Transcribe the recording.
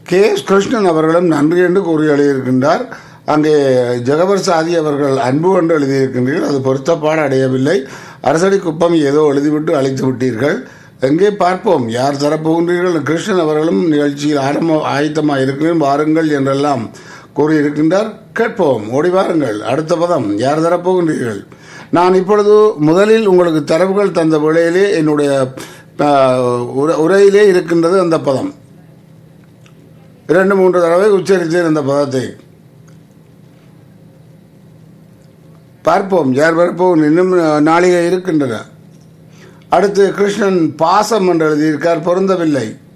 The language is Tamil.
கே எஸ் கிருஷ்ணன் அவர்களும் நன்றி என்று கூறி எழுதியிருக்கின்றார் அங்கே ஜெகவர் சாதி அவர்கள் அன்பு என்று எழுதியிருக்கின்றீர்கள் அது பொருத்தப்பாடு அடையவில்லை அரசடி குப்பம் ஏதோ எழுதிவிட்டு அழைத்து விட்டீர்கள் எங்கே பார்ப்போம் யார் தரப்போகின்றீர்கள் கிருஷ்ணன் அவர்களும் நிகழ்ச்சியில் ஆரம்ப ஆயத்தமாக இருக்கிறேன் வாருங்கள் என்றெல்லாம் கூறியிருக்கின்றார் கேட்போம் ஓடி வாருங்கள் அடுத்த பதம் யார் தரப்போகின்றீர்கள் நான் இப்பொழுது முதலில் உங்களுக்கு தரவுகள் தந்த வேளையிலே என்னுடைய ஆஹ், உர- உரையிலே இருக்கின்றது அந்த பதம் இரண்டு மூன்று தடவை உச்சரித்தேன் அந்த பதத்தை பார்ப்போம் யார் வரப்போம் இன்னும் நாளிகை இருக்கின்றன அடுத்து கிருஷ்ணன் பாசம் என்று எழுதியிருக்கார் பொருந்தவில்லை